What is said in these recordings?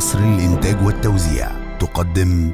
مصر للإنتاج والتوزيع تقدم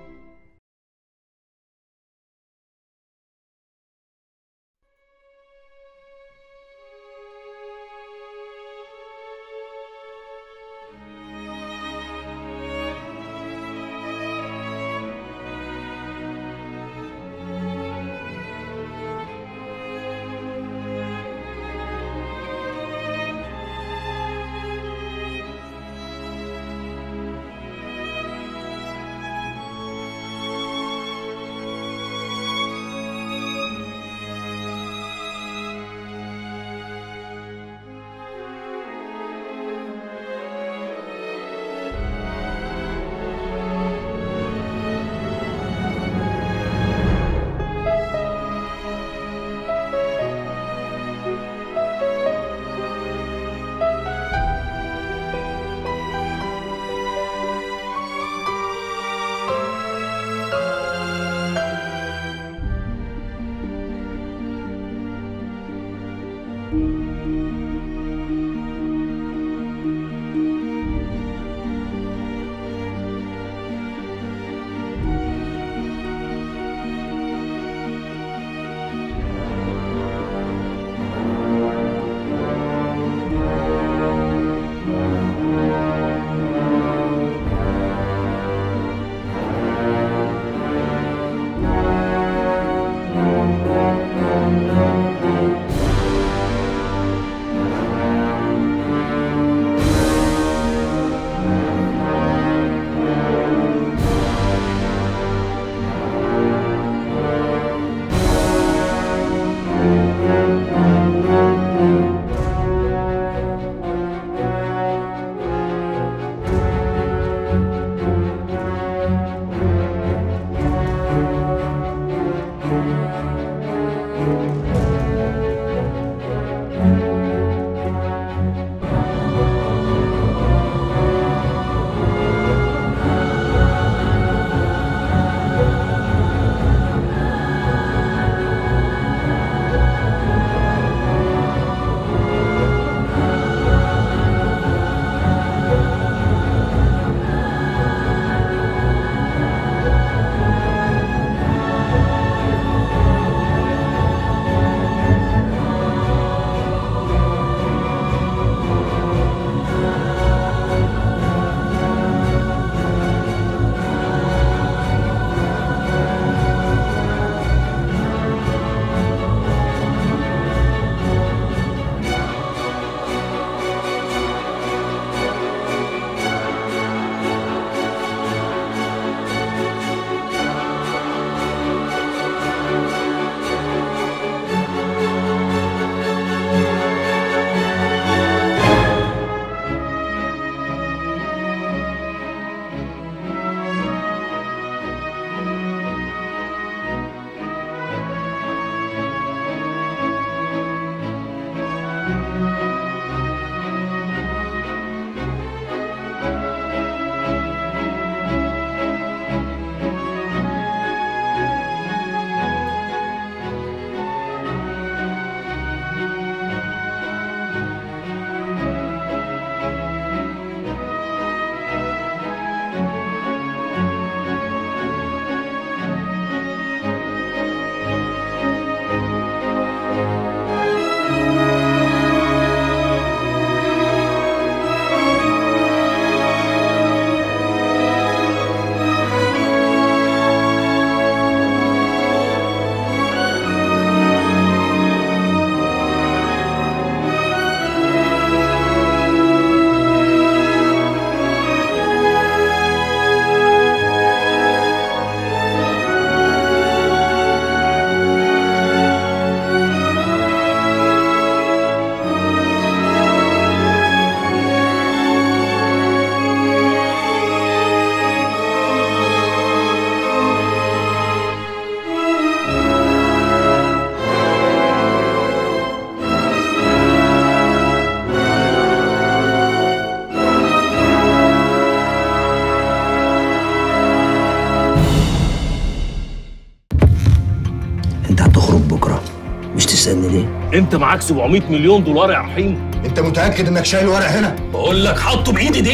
انت هتخرج بكره مش تسالني ليه انت معاك 700 مليون دولار يا رحيم انت متاكد انك شايل ورق هنا بقول لك حطه بايدي دي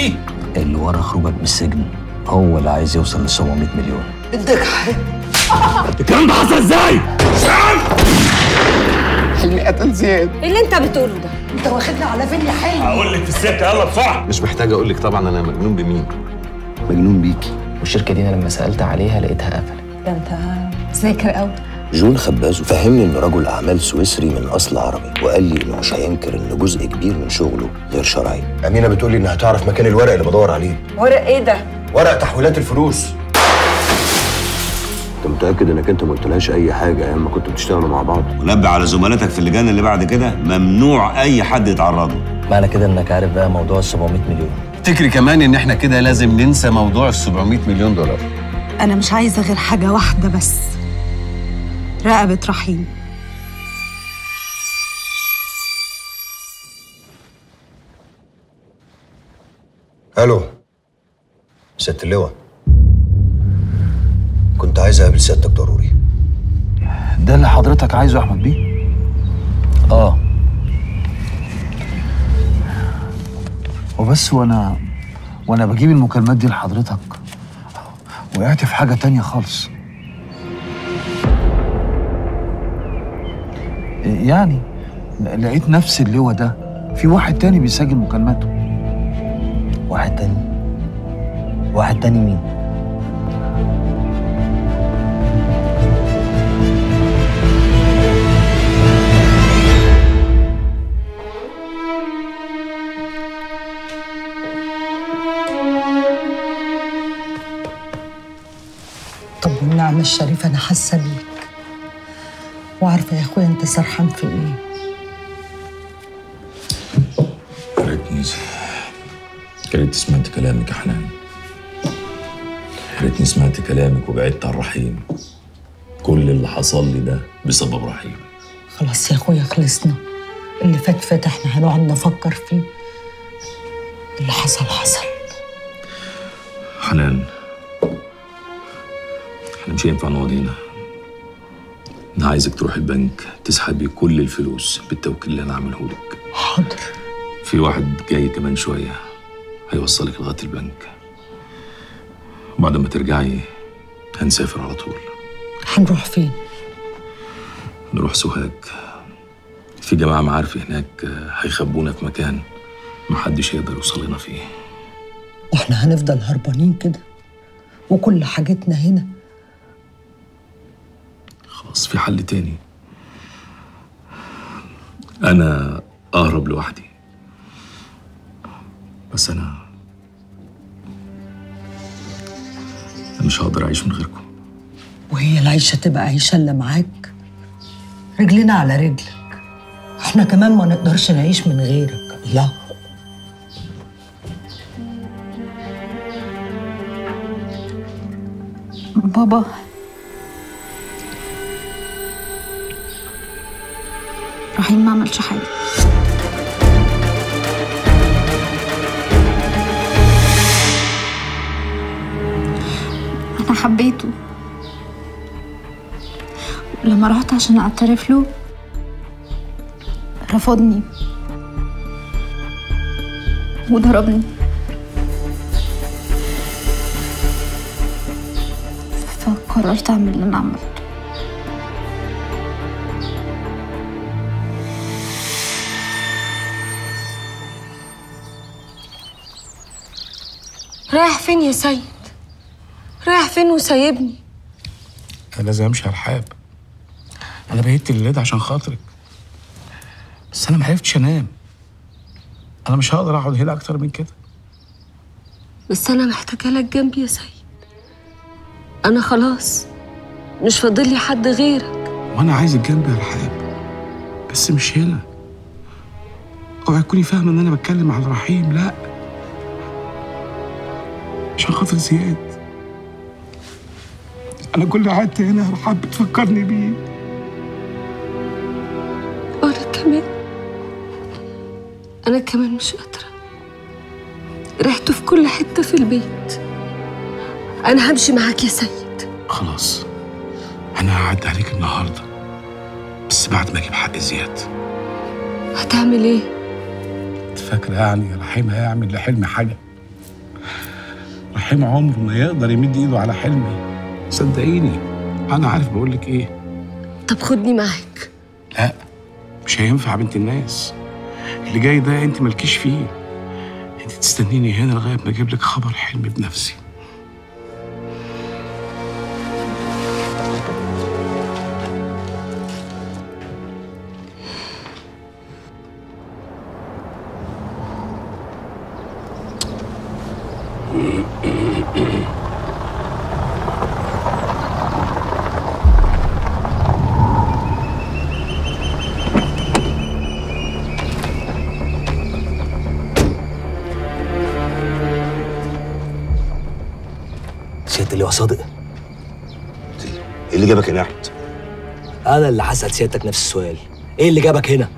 اللي ورا خروجك من السجن هو اللي عايز يوصل ل 700 مليون الكلام ده حصل ازاي؟ حلمي قتل زياد ايه اللي انت بتقوله ده انت واخدنا على فين يا حلمي هقول لك في السكه يلا بسرعه مش محتاج اقول لك طبعا انا مجنون بمين مجنون بيكي والشركه دي انا لما سالت عليها لقيتها قفلت ده انت ذاكر قوي جون خبازه فهمني انه رجل اعمال سويسري من اصل عربي وقال لي انه مش هينكر ان جزء كبير من شغله غير شرعي أمينة بتقول لي إنها تعرف مكان الورق اللي بدور عليه ورق ايه ده ورق تحويلات الفلوس انت متاكد انك انت ما قلتلهاش اي حاجه ايام ما كنتوا بتشتغلوا مع بعض ونبه على زملاتك في اللجان اللي بعد كده ممنوع اي حد يتعرض له معنى كده انك عارف بقى موضوع ال 700 مليون افتكري كمان ان احنا كده لازم ننسى موضوع ال 700 مليون دولار انا مش عايزه غير حاجه واحده بس رقبه رحيم ألو ست اللواء كنت عايز أقابل سيادتك ضروري ده اللي حضرتك عايزه يا احمد بيه اه وبس وانا وانا بجيب المكالمات دي لحضرتك وقعت في حاجه تانية خالص يعني لقيت نفس اللواء ده في واحد تاني بيسجل مكالماته واحد تاني واحد تاني مين طب والنعمه الشريفه انا حاسه بيك وعارفه يا اخويا انت سرحان في ايه يا ريتني يا ريت سمعت كلامك يا حنان يا ريتني سمعت كلامك وبعدت عن رحيم كل اللي حصل لي ده بسبب رحيم خلاص يا اخويا خلصنا اللي فات فات احنا هنقعد نفكر فيه اللي حصل حصل حنان احنا مش هينفع نقعد هنا انا عايزك تروح البنك تسحبي كل الفلوس بالتوكيل اللي انا عامله لك حاضر في واحد جاي كمان شوية هيوصلك لغاية البنك بعد ما ترجعي هنسافر على طول هنروح فين نروح سوهاج في جماعة معارفي هناك هيخبونا في مكان محدش يقدر يوصل لنا فيه واحنا هنفضل هربانين كده وكل حاجتنا هنا خلاص في حل تاني أنا أهرب لوحدي بس أنا أنا مش هقدر أعيش من غيركم وهي العيشة تبقى عيشة اللي معاك رجلنا على رجلك احنا كمان ما نقدرش نعيش من غيرك الله بابا رحيم ما عملش حاجة أنا حبيته لما رحت عشان أعترف له رفضني وضربني فقررت أعمل اللي أنا عملته رايح فين يا سيد رايح فين وسايبني انا لازم امشي على الحاب انا بيت الليل عشان خاطرك بس انا ما عرفتش انام انا مش هقدر اقعد هنا اكتر من كده بس انا محتاجه لك جنبي يا سيد انا خلاص مش فاضل لي حد غيرك وانا عايزك جنبي يا رحاب بس مش هنا اوعي تكوني فاهمه ان انا بتكلم على رحيم لا عشان خاطر زياد انا كل اللي قعدت هنا يا رحاب بتفكرني بيه وانا كمان انا كمان مش قادره ريحته في كل حته في البيت انا همشي معاك يا سيد خلاص انا هعدي عليك النهارده بس بعد ما اجيب حق زياد هتعمل ايه انت فاكره يعني رحيم هيعمل لحلمي حاجه رحيم عمره ما يقدر يمد ايده على حلمي صدقيني انا عارف بقول لك ايه طب خدني معاك لا مش هينفع بنت الناس اللي جاي ده انت مالكيش فيه انت تستنيني هنا لغايه ما اجيب لك خبر حلمي بنفسي سيادة اللواء صادق ايه اللي جابك هنا يا احمد؟ أنا اللي هسأل سيادتك نفس السؤال إيه اللي جابك هنا؟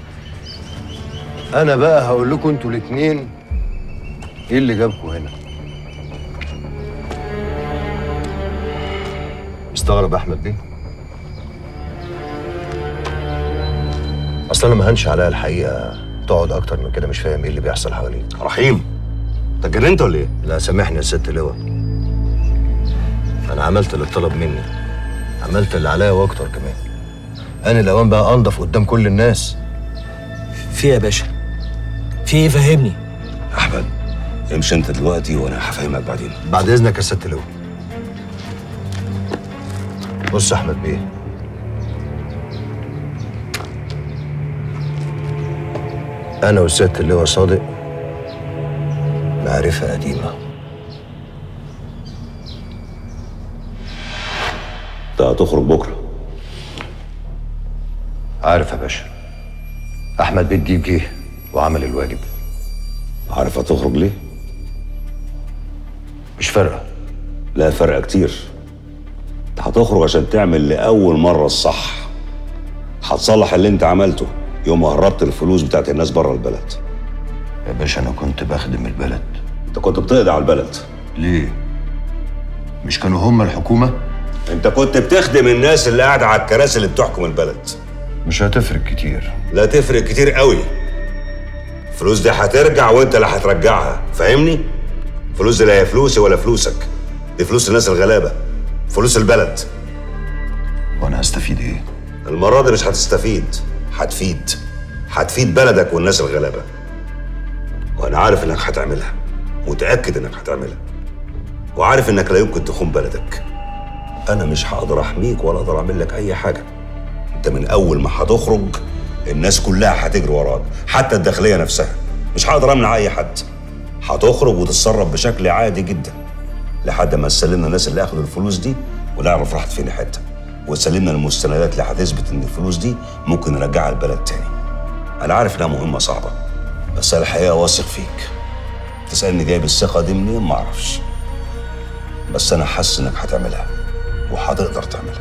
انا بقى هقول لكم انتوا الاتنين ايه اللي جابكم هنا مستغرب يا احمد بيه اصلا انا ما هنش عليا الحقيقه تقعد اكتر من كده مش فاهم ايه اللي بيحصل حواليك رحيم انت اتجننت ولا ايه؟ لا سامحني يا ست لواء انا عملت اللي اتطلب مني عملت اللي عليا واكتر كمان انا الاوان بقى انضف قدام كل الناس في إيه يا باشا في إيه فهمني احمد امشي انت دلوقتي وانا هفهمك بعدين بعد اذنك يا ست لواء بص يا احمد بيه انا والست اللواء صادق معرفه قديمه انت هتخرج بكره عارف يا باشا احمد بيه الديب جه وعمل الواجب عارف هتخرج ليه؟ مش فارقه لا فرق كتير انت هتخرج عشان تعمل لأول مرة الصح هتصلح اللي انت عملته يوم ما هربت الفلوس بتاعت الناس بره البلد يا باشا انا كنت بخدم البلد انت كنت بتقضي على البلد ليه مش كانوا هم الحكومه انت كنت بتخدم الناس اللي قاعدة على الكراسي اللي بتحكم البلد مش هتفرق كتير لا تفرق كتير قوي الفلوس دي هترجع وانت اللي هترجعها فاهمني فلوس دي لا هي فلوسي ولا فلوسك دي فلوس الناس الغلابه فلوس البلد وانا هستفيد ايه المره دي مش هتستفيد هتفيد هتفيد بلدك والناس الغلابه وانا عارف انك هتعملها متاكد انك هتعملها وعارف انك لا يمكن تخون بلدك انا مش هقدر احميك ولا اقدر اعمل لك اي حاجه انت من اول ما هتخرج الناس كلها هتجري وراك حتى الداخليه نفسها مش هقدر امنع اي حد هتخرج وتتصرف بشكل عادي جدا لحد ما تسلمنا الناس اللي اخدوا الفلوس دي ونعرف راحت فين حته وتسلمنا المستندات اللي هتثبت ان الفلوس دي ممكن نرجعها البلد تاني انا عارف انها مهمه صعبه بس انا الحقيقه واثق فيك تسالني جايب الثقه دي منين ما اعرفش بس انا حاسس انك هتعملها وهتقدر تعملها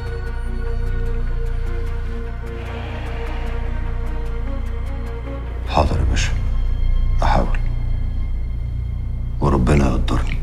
حاضر يا باشا احاول وربنا يقدرني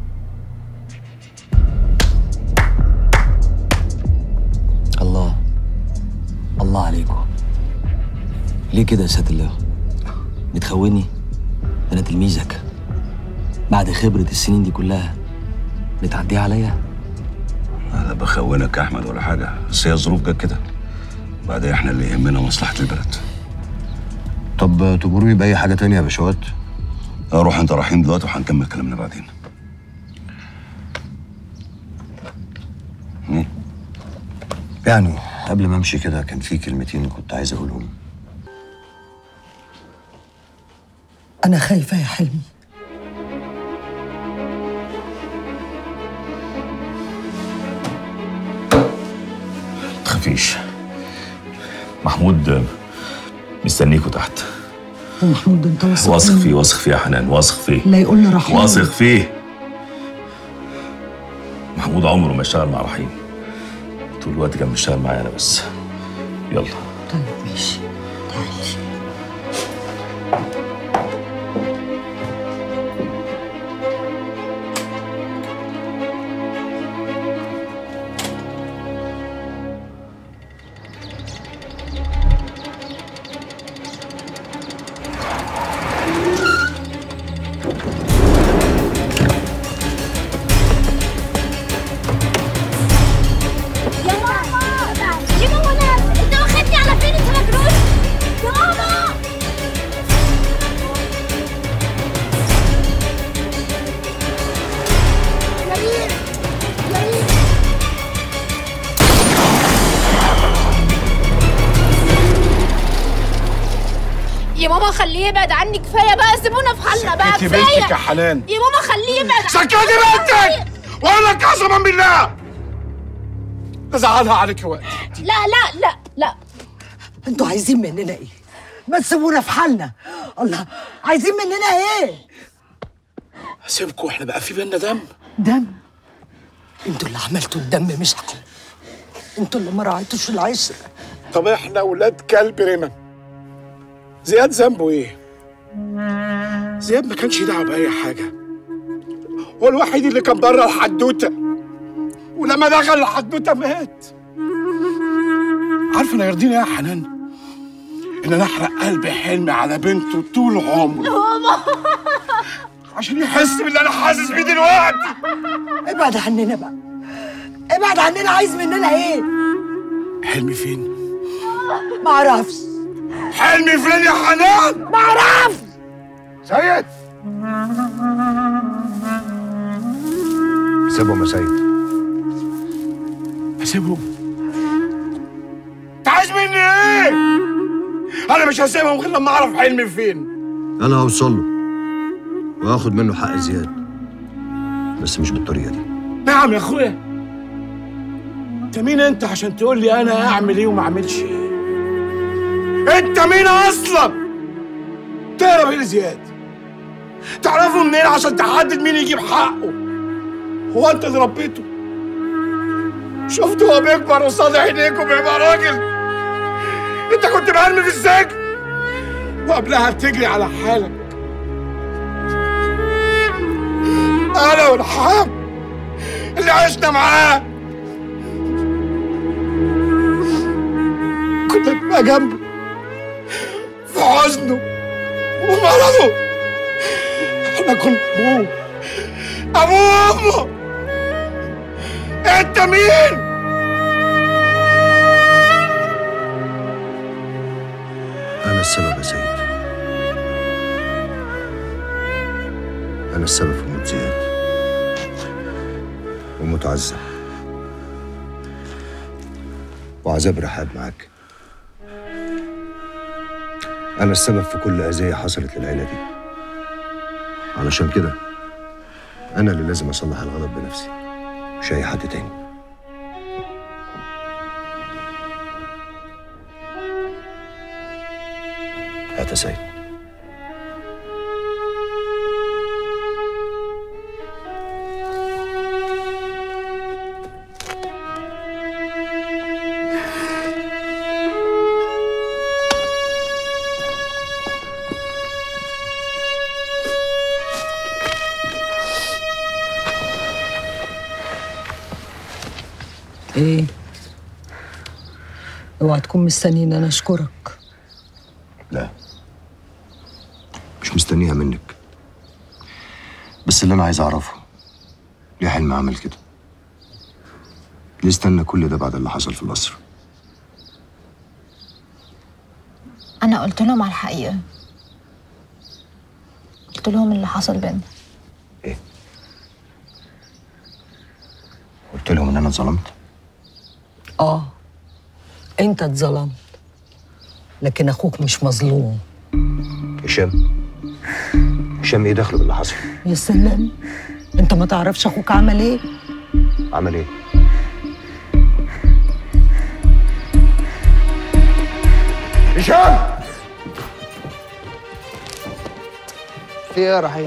الله الله عليكم ليه كده يا سيادة اللواء بتخوني انا تلميذك بعد خبرة السنين دي كلها بتعديها عليا انا بخونك يا احمد ولا حاجه بس هي الظروف جت كده بعدين احنا اللي يهمنا مصلحه البلد طب تجروني باي حاجه تانية يا باشوات روح انت رايحين دلوقتي وهنكمل كلامنا بعدين يعني قبل ما امشي كده كان في كلمتين كنت عايز اقولهم أنا خايفة يا حلمي تخافيش محمود مستنيكوا تحت ومحمود أنت واثق واثق مني؟ فيه واثق فيه يا حنان واثق فيه لا يقول لي رحيم واثق فيه محمود عمره ما اشتغل مع رحيم طول الوقت كان بيشتغل معايا انا بس يلا طيب ماشي تعالي ماما خليه يبعد عني كفايه بقى سيبونا في حالنا بقى سكتي كفايه بنتك يا حنان يا ماما خليه يبعد سكتي بنتك واقول لك قسما بالله ازعلها عليك وقت لا لا لا لا انتوا عايزين مننا ايه ما تسيبونا في حالنا الله عايزين مننا ايه سيبكوا احنا بقى في بينا دم دم انتوا اللي عملتوا الدم مش احنا انتوا اللي ما راعيتوش العشره طب احنا ولاد كلب رمم زياد ذنبه ايه؟ زياد ما كانش دعوه باي حاجه هو الوحيد اللي كان بره الحدوته ولما دخل الحدوته مات عارفه انا يرضيني ايه يا حنان ان انا احرق قلب حلمي على بنته طول عمره ماما عشان يحس باللي انا حاسس بيه دلوقتي ابعد عننا بقى ابعد عننا عايز مننا ايه حلمي فين؟ ما اعرفش حلمي فين يا حنان؟ ما اعرفش سيد سيبهم يا سيد اسيبهم انت عايز مني ايه؟ انا مش هسيبهم غير لما اعرف حلمي فين انا هوصل له وهاخد منه حق زياد بس مش بالطريقه دي نعم يا اخويا انت مين انت عشان تقول لي انا اعمل ايه وما اعملش ايه انت مين اصلا تهرب ايه لزياد تعرفه منين عشان تحدد مين يجيب حقه هو انت اللي ربيته شفته هو بيكبر قصاد عينيك وبيبقى راجل انت كنت مرمي في السجن وقبلها بتجري على حالك انا والحام اللي عشنا معاه كنا بنبقى جنبه في حزنه ومرضه احنا كنا ابوه ابوه وامه انت مين؟ انا السبب يا سيد انا السبب في موت زياد وموت عزة وعذاب رحاب معاك انا السبب في كل اذيه حصلت للعيله دي علشان كده انا اللي لازم اصلح الغلط بنفسي مش اي حد تاني هات يا سيد ايه اوعى تكون مستنيني انا اشكرك لا مش مستنيها منك بس اللي انا عايز اعرفه ليه حلمي عمل كده ليه استنى كل ده بعد اللي حصل في القصر انا قلت لهم على الحقيقه قلت لهم اللي حصل بينا قلت لهم ان انا اتظلمت اه انت اتظلمت لكن اخوك مش مظلوم هشام هشام ايه دخله باللي حصل يا سلام انت ما تعرفش اخوك عمل ايه عمل ايه هشام في ايه يا رحيم؟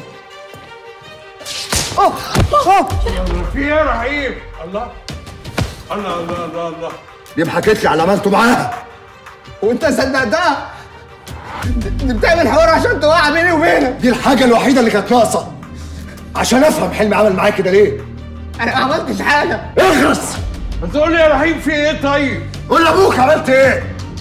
في ايه يا رحيم؟ الله الله الله الله الله دي حكيت لي على عملته معاها وانت صدقتها؟ دي بتعمل حوار عشان توقع بيني وبينك دي الحاجه الوحيده اللي كانت ناقصه عشان افهم حلمي عمل معايا كده ليه انا ما عملتش حاجه اخلص ما تقول لي يا رحيم في ايه طيب؟ قول لابوك عملت ايه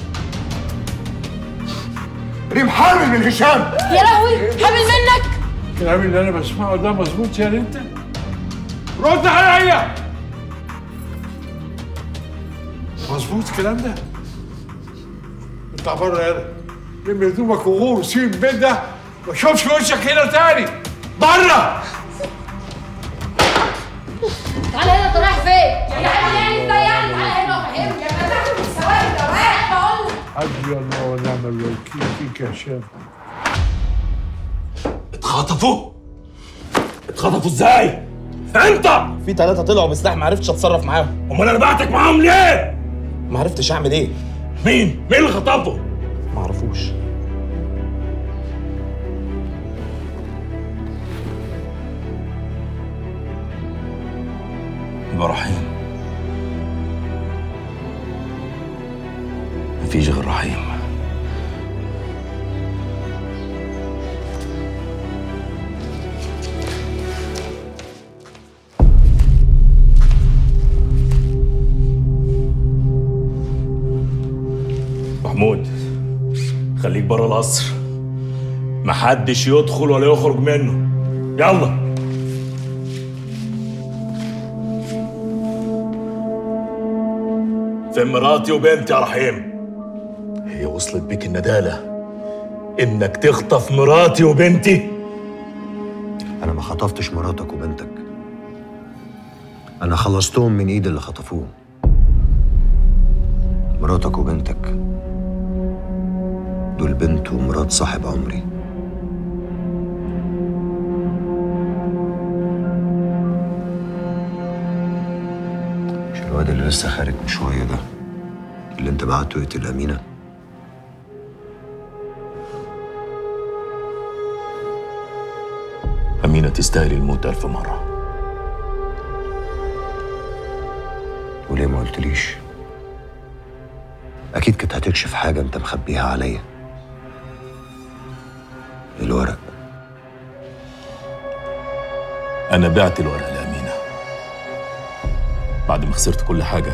ريم حامل من هشام يا لهوي حامل منك الكلام اللي انا بسمعه ده مظبوط يا انت؟ رد عليا مظبوط الكلام ده اطلع بره يلا لم هدومك وغور وسيب البيت ده ما اشوفش وشك هنا تاني بره تعالى هنا انت رايح فين؟ يعني يعني ازاي يعني تعالى هنا وفهمني انا تحت السواد ده رايح بقول لك حسبي الله ونعم الوكيل فيك يا هشام اتخطفوا اتخطفوا ازاي؟ انت في ثلاثة طلعوا بسلاح ما عرفتش اتصرف معاهم امال انا بعتك معاهم ليه؟ ما عرفتش اعمل ايه مين؟ مين اللي خطفه؟ ما اعرفوش يبقى رحيم مفيش غير رحيم محمود خليك بره القصر محدش يدخل ولا يخرج منه يلا فين مراتي وبنتي يا رحيم هي وصلت بيك الندالة انك تخطف مراتي وبنتي انا ما خطفتش مراتك وبنتك انا خلصتهم من ايد اللي خطفوهم مراتك وبنتك دول بنت ومرات صاحب عمري مش الواد اللي لسه خارج من شويه ده اللي انت بعته يقتل امينه أمينة تستاهل الموت ألف مرة وليه ما قلتليش اكيد كنت هتكشف حاجه انت مخبيها عليا الورق أنا بعت الورق لأمينة بعد ما خسرت كل حاجة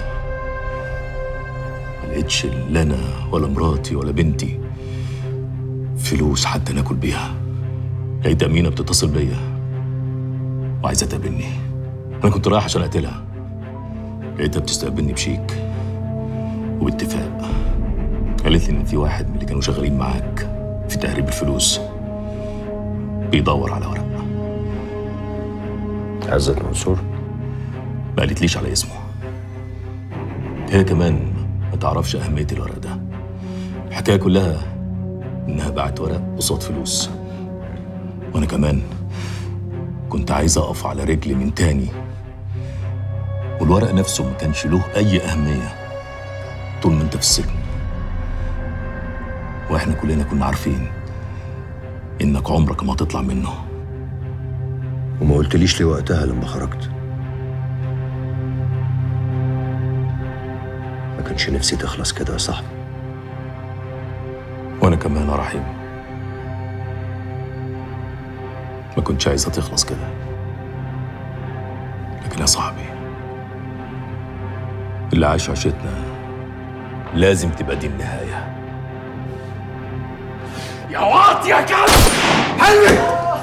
ما لقيتش لا أنا ولا مراتي ولا بنتي فلوس حتى ناكل بيها لقيت أمينة بتتصل بيا وعايزة تقابلني أنا كنت رايح عشان أقتلها لقيتها بتستقبلني بشيك وباتفاق قالت لي إن في واحد من اللي كانوا شغالين معاك في تهريب الفلوس بيدور على ورق عزت منصور ما قالتليش على اسمه هي كمان ما تعرفش أهمية الورق ده الحكاية كلها إنها باعت ورق قصاد فلوس وأنا كمان كنت عايز أقف على رجلي من تاني والورق نفسه ما كانش له أي أهمية طول ما أنت في السجن وإحنا كلنا كنا عارفين إنك عمرك ما هتطلع منه وما قلتليش ليه وقتها لما خرجت ما كانش نفسي تخلص كده يا صاحبي وأنا كمان يا رحيم ما كنتش عايزها تخلص كده لكن يا صاحبي اللي عاش عيشتنا لازم تبقى دي النهاية يا واطي يا كلب حلمي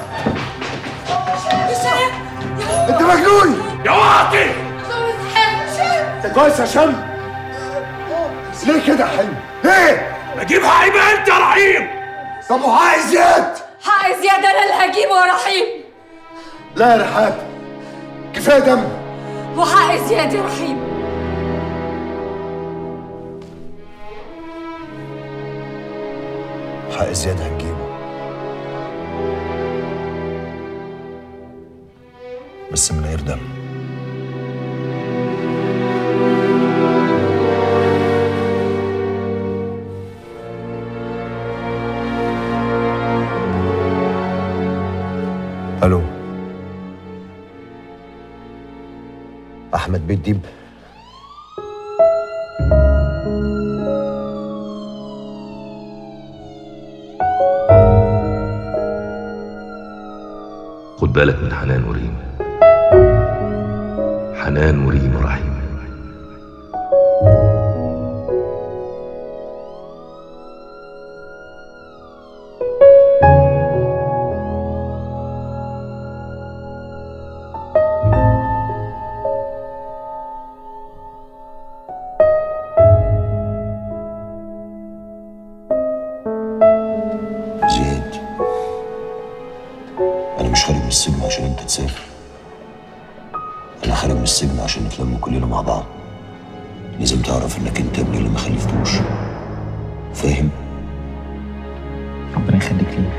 انت مجنون يا واطي انت كويس يا هشام ليه كده يا حلمي ليه اجيب حقي بقى انت يا رحيم طب وحق زياد حق زياد انا اللي هجيبه يا رحيم لا يا رحاب كفايه دم وحق زياد يا رحيم حق زياد هنجيبه بس من غير دم الو احمد بيت ديب خد بالك من حنان وريم حنان وريم ورحيم زياد انا مش خارج من السجن عشان انت تسافر انا خارج من السجن عشان نتلم كلنا مع بعض لازم تعرف انك انت ابني اللي ما خلفتوش فاهم ربنا يخليك لي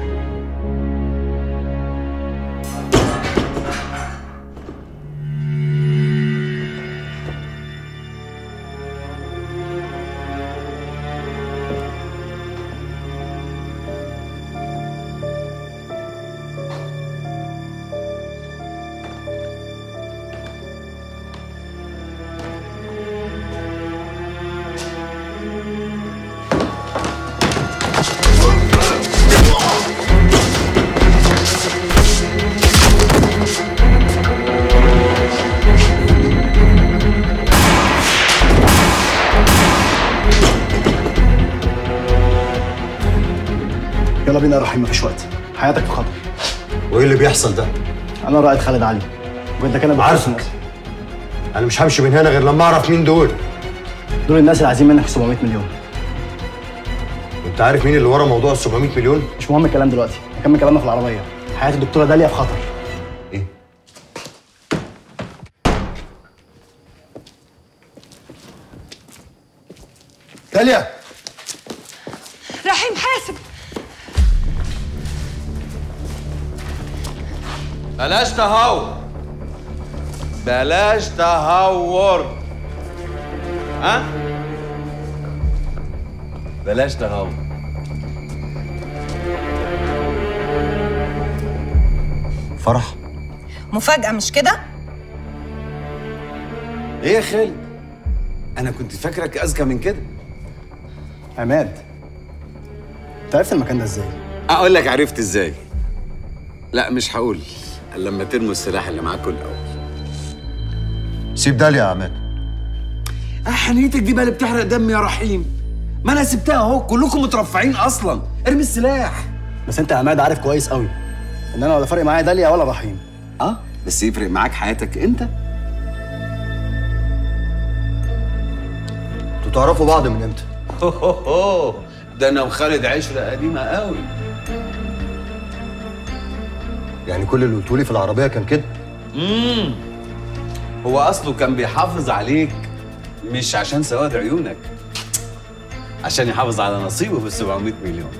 يلا بينا يا رحيم مفيش وقت حياتك في خطر وايه اللي بيحصل ده؟ انا رائد خالد علي وانت كان عارفك انا مش همشي من هنا غير لما اعرف مين دول دول الناس اللي عايزين منك 700 مليون انت عارف مين اللي ورا موضوع ال 700 مليون؟ مش مهم الكلام دلوقتي نكمل كلامنا في العربيه حياه الدكتوره داليا في خطر داليا رحيم حاسب بلاش تهور بلاش تهور ها بلاش تهور فرح مفاجأة مش كده؟ ايه يا خالد انا كنت فاكرك اذكى من كده عماد انت عرفت المكان ده ازاي؟ اقول لك عرفت ازاي لا مش هقول الا لما ترموا السلاح اللي معاكم الاول سيب داليا يا عماد حنيتك دي بقى اللي بتحرق دم يا رحيم ما انا سبتها اهو كلكم مترفعين اصلا ارمي السلاح بس انت يا عماد عارف كويس قوي ان انا ولا فارق معايا داليا ولا رحيم اه بس يفرق معاك حياتك انت انتوا تعرفوا بعض من امتى؟ ده انا وخالد عشره قديمه قوي يعني كل اللي قلتولي في العربيه كان كده امم هو اصله كان بيحافظ عليك مش عشان سواد عيونك عشان يحافظ على نصيبه في ال 700 مليون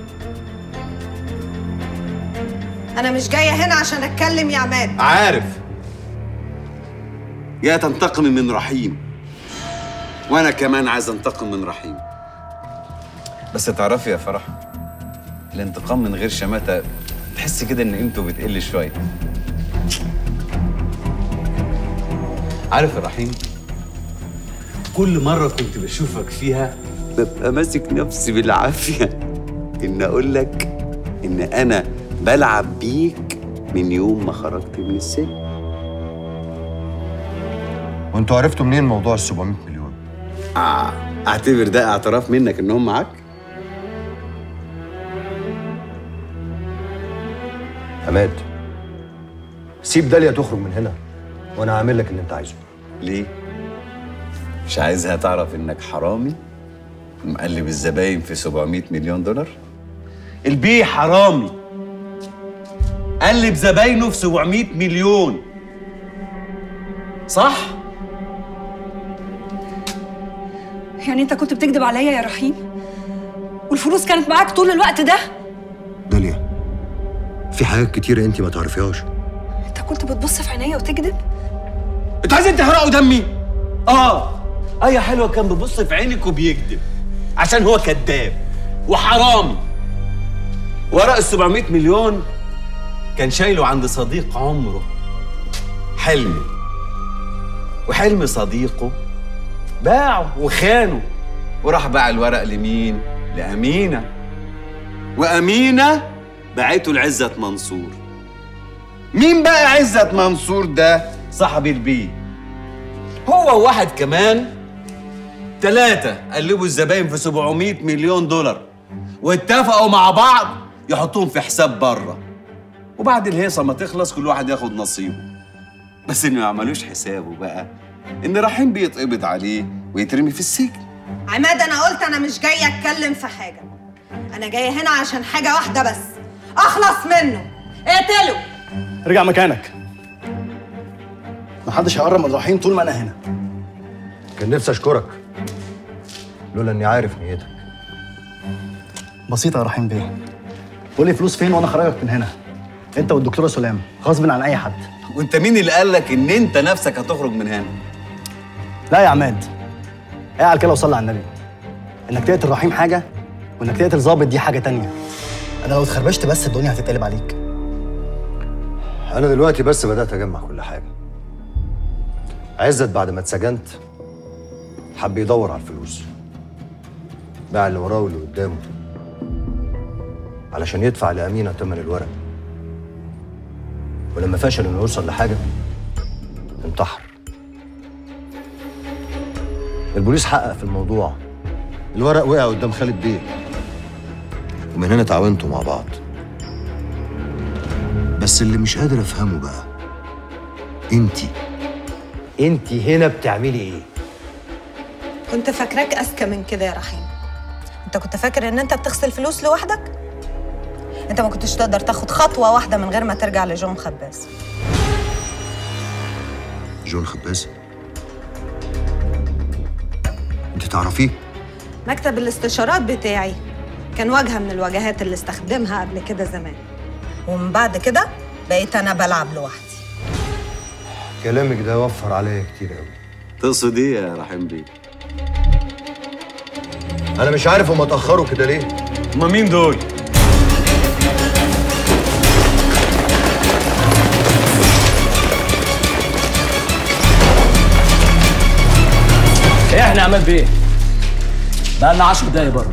أنا مش جاية هنا عشان أتكلم يا عماد عارف يا تنتقم من رحيم وانا كمان عايز انتقم من رحيم بس تعرفي يا فرح الانتقام من غير شماتة تحس كده ان قيمته بتقل شويه عارف يا رحيم كل مرة كنت بشوفك فيها ببقى ماسك نفسي بالعافية إن أقول لك إن أنا بلعب بيك من يوم ما خرجت من السجن وانتوا عرفتوا منين موضوع ال 700 مليون؟ آه أعتبر ده اعتراف منك إنهم معاك عماد سيب داليا تخرج من هنا وانا هعمل لك اللي انت عايزه ليه؟ مش عايزها تعرف إنك حرامي مقلب الزباين في 700 مليون دولار البيه حرامي قلب زباينه في 700 مليون صح؟ يعني أنت كنت بتكذب عليا يا رحيم؟ والفلوس كانت معاك طول الوقت ده؟ داليا في حاجات كتيرة انت ما تعرفيهاش أنت كنت بتبص في عينيا وتكذب؟ انتوا عايزين تحرقوا دمي؟ اه اي حلوه كان بيبص في عينك وبيكذب عشان هو كذاب وحرامي ورق ال 700 مليون كان شايله عند صديق عمره حلمي وحلم صديقه باعه وخانه وراح باع الورق لمين؟ لأمينة وأمينة باعته لعزت منصور مين بقى عزت منصور ده؟ صاحب البيه هو وواحد كمان ثلاثة قلبوا الزباين في 700 مليون دولار واتفقوا مع بعض يحطوهم في حساب بره وبعد الهيصة ما تخلص كل واحد ياخد نصيبه بس انه ما يعملوش حسابه بقى ان رحيم بيتقبض عليه ويترمي في السجن عماد أنا قلت أنا مش جاية أتكلم في حاجة أنا جاية هنا عشان حاجة واحدة بس أخلص منه اقتله ارجع مكانك محدش هيقرب من رحيم طول ما انا هنا كان نفسي اشكرك لولا اني عارف نيتك بسيطه يا رحيم بيه قول لي فلوس فين وانا خرجك من هنا انت والدكتوره سلام غصب عن اي حد وانت مين اللي قال لك ان انت نفسك هتخرج من هنا لا يا عماد اقعد كده وصلي على النبي انك تقتل رحيم حاجه وانك تقتل ظابط دي حاجه تانية انا لو اتخربشت بس الدنيا هتتقلب عليك انا دلوقتي بس بدات اجمع كل حاجه عزت بعد ما اتسجنت حب يدور على الفلوس باع اللي وراه واللي قدامه علشان يدفع لأمينة تمن الورق ولما فشل انه يوصل لحاجه انتحر البوليس حقق في الموضوع الورق وقع قدام خالد بيه ومن هنا تعاونتوا مع بعض بس اللي مش قادر افهمه بقى انتي انتي هنا بتعملي ايه كنت فاكراك اذكى من كده يا رحيم انت كنت فاكر ان انت بتغسل فلوس لوحدك انت ما كنتش تقدر تاخد خطوه واحده من غير ما ترجع لجون خباز جون خباز انت تعرفيه مكتب الاستشارات بتاعي كان واجهه من الواجهات اللي استخدمها قبل كده زمان ومن بعد كده بقيت انا بلعب لوحدي كلامك ده وفر عليا كتير قوي تقصد ايه يا رحيم بيه؟ انا مش عارف هما اتاخروا كده ليه هما مين دول؟ ايه احنا عمال بايه؟ بقى لنا 10 دقايق بره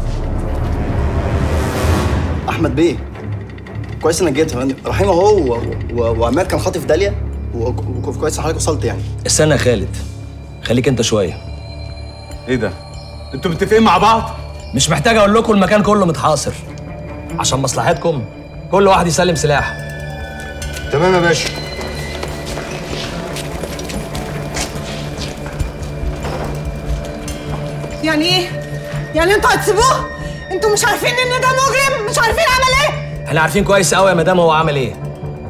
احمد بيه كويس انك جيت رحيم اهو و- و- وعماد كان خاطف داليا و- وكويس إن حضرتك وصلت يعني استنى يا خالد خليك انت شويه ايه ده؟ انتوا متفقين مع بعض؟ مش محتاج اقول لكم المكان كله متحاصر عشان مصلحتكم كل واحد يسلم سلاحه تمام يا باشا يعني ايه يعني انتوا هتسيبوه انتوا مش عارفين ان ده مجرم مش عارفين عمل ايه احنا عارفين كويس قوي يا مدام هو عمل ايه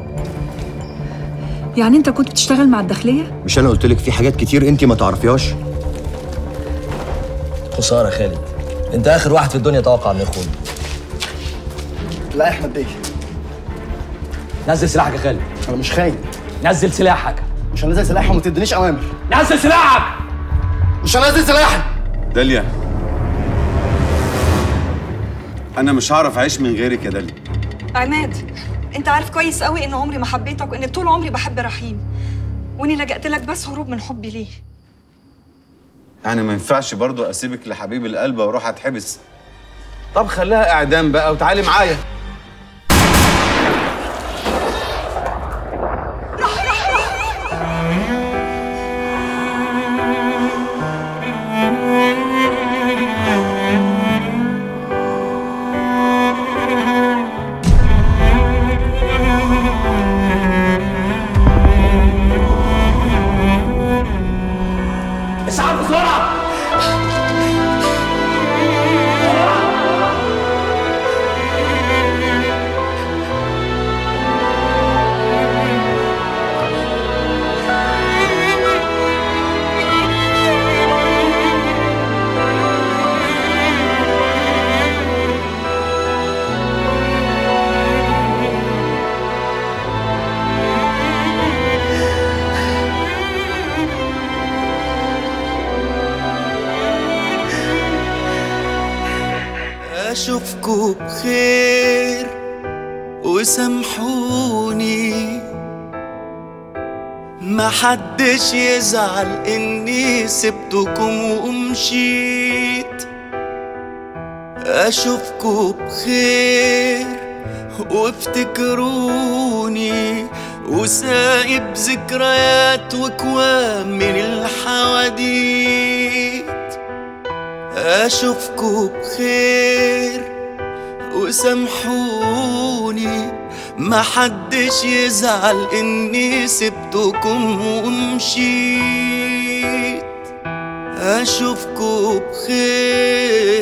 يعني انت كنت بتشتغل مع الداخليه مش انا قلت لك في حاجات كتير انت ما تعرفيهاش خساره يا خالد انت اخر واحد في الدنيا توقع انه يخون لا يا احمد بيه نزل سلاحك يا خالد انا مش خاين نزل سلاحك مش هنزل سلاحي وما تدينيش اوامر نزل سلاحك مش هنزل سلاحي داليا انا مش هعرف اعيش من غيرك يا داليا عماد انت عارف كويس قوي ان عمري ما حبيتك وان طول عمري بحب رحيم واني لجأت لك بس هروب من حبي ليه يعني ما ينفعش برضو اسيبك لحبيب القلب واروح اتحبس طب خليها اعدام بقى وتعالي معايا اسعى بسرعه أشوفكوا بخير وسامحوني ما حدش يزعل إني سبتكم ومشيت أشوفكوا بخير وافتكروني وسايب ذكريات وكوام من الحواديت أشوفكوا بخير وسامحوني ما حدش يزعل إني سبتكم ومشيت أشوفكوا بخير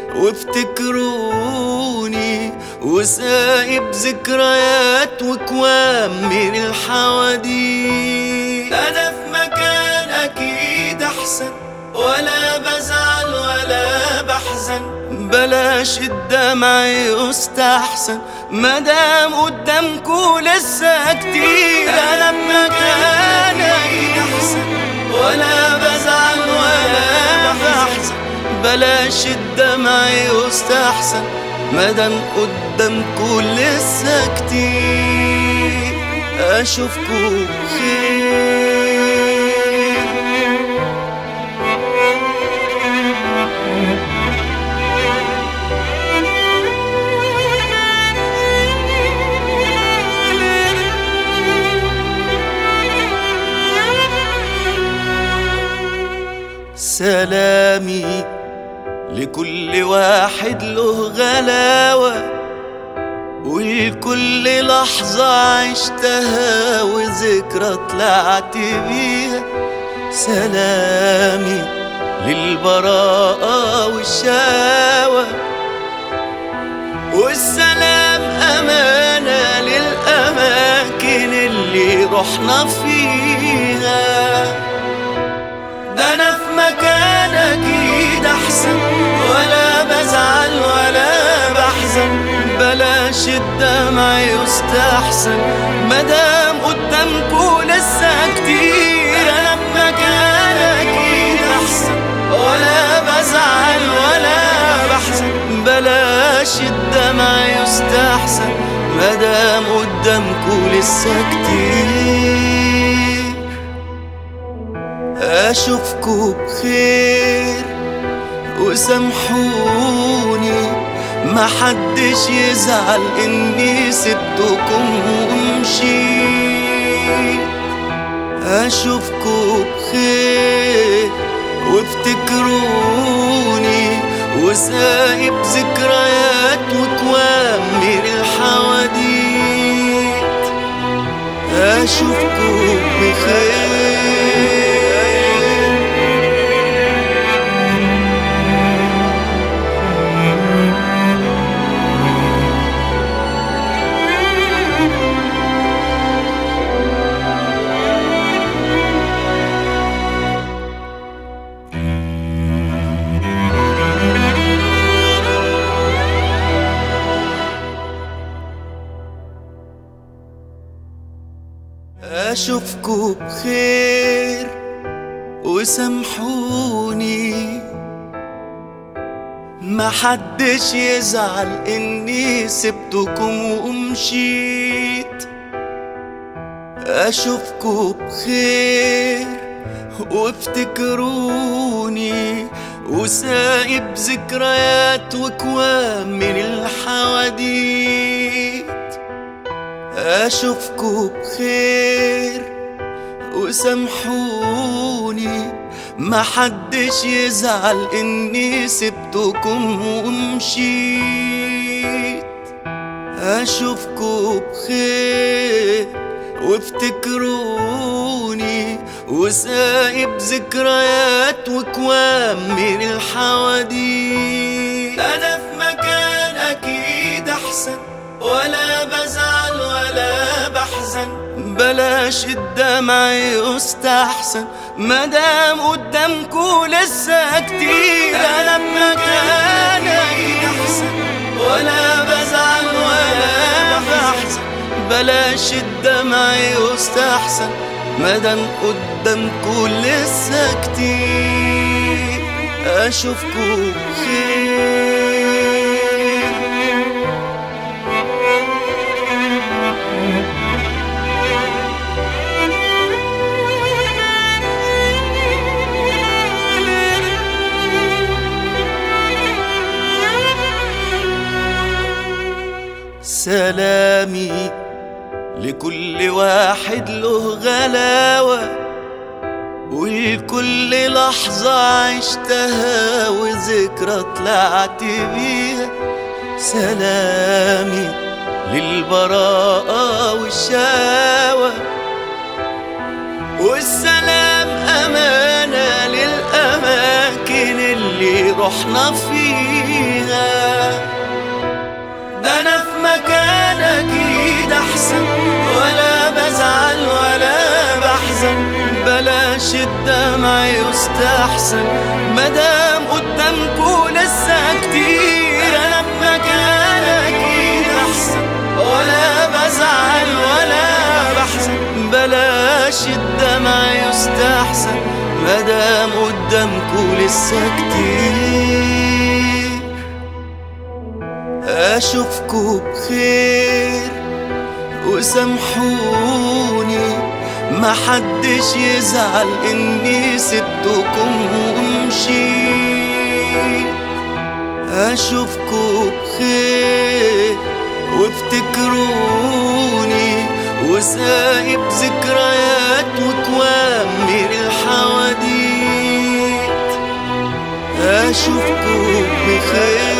وافتكروني وسايب ذكريات وكوام من الحواديت أنا في مكان أكيد أحسن ولا بزعل ولا بحزن بلاش الدمع يستحسن مدام قدامكوا لسه كتير انا بمكانك احسن ولا بزعل ولا بحزن بلاش الدمع يستحسن مدام قدامكوا لسه كتير اشوفكوا خير سلامي لكل واحد له غلاوة ولكل لحظة عشتها وذكرى طلعت بيها سلامي للبراءة والشاوة والسلام أمانة للأماكن اللي رحنا فيها ده أنا في مكان أكيد أحسن ولا بزعل ولا بحزن بلاش الدمع يستحسن مدام قدامكوا لسه كتير أنا في مكان أكيد أحسن ولا بزعل ولا بحزن بلاش الدمع يستحسن مدام قدامكوا لسه كتير أشوفكوا بخير وسامحوني محدش يزعل إني سبتكم ومشيت أشوفكوا بخير وافتكروني وسايب ذكريات وكوام من الحواديت أشوفكوا بخير أشوفكوا بخير وسامحوني محدش يزعل إني سبتكم ومشيت أشوفكوا بخير وافتكروني وسايب ذكريات وكوام من الحواديت أشوفكوا بخير وسامحوني محدش يزعل إني سبتكم ومشيت أشوفكوا بخير وافتكروني وسايب ذكريات وكوام من الحواديت أنا في مكان أكيد أحسن ولا بزعل ولا بحزن بلاش الدمع يستحسن مدام قدامكوا لسه كتير انا بمكان اكيد احسن ولا بزعل ولا بحزن بلاش الدمع يستحسن مدام قدامكوا لسه كتير اشوفكوا خير سلامي لكل واحد له غلاوة ولكل لحظة عشتها وذكرى طلعت بيها سلامي للبراءة والشاوة والسلام أمانة للأماكن اللي رحنا فيها ده أنا في مكان أكيد أحسن ولا بزعل ولا بحزن بلاش الدمع يستحسن مدام قدامكوا لسه كتير الدمع يستحسن مدام قدامكوا لسه كتير اشوفكوا بخير وسامحوني محدش يزعل اني سبتكم ومشيت اشوفكوا بخير وافتكروني وسايب ذكريات وكوامر الحواديت اشوفكوا بخير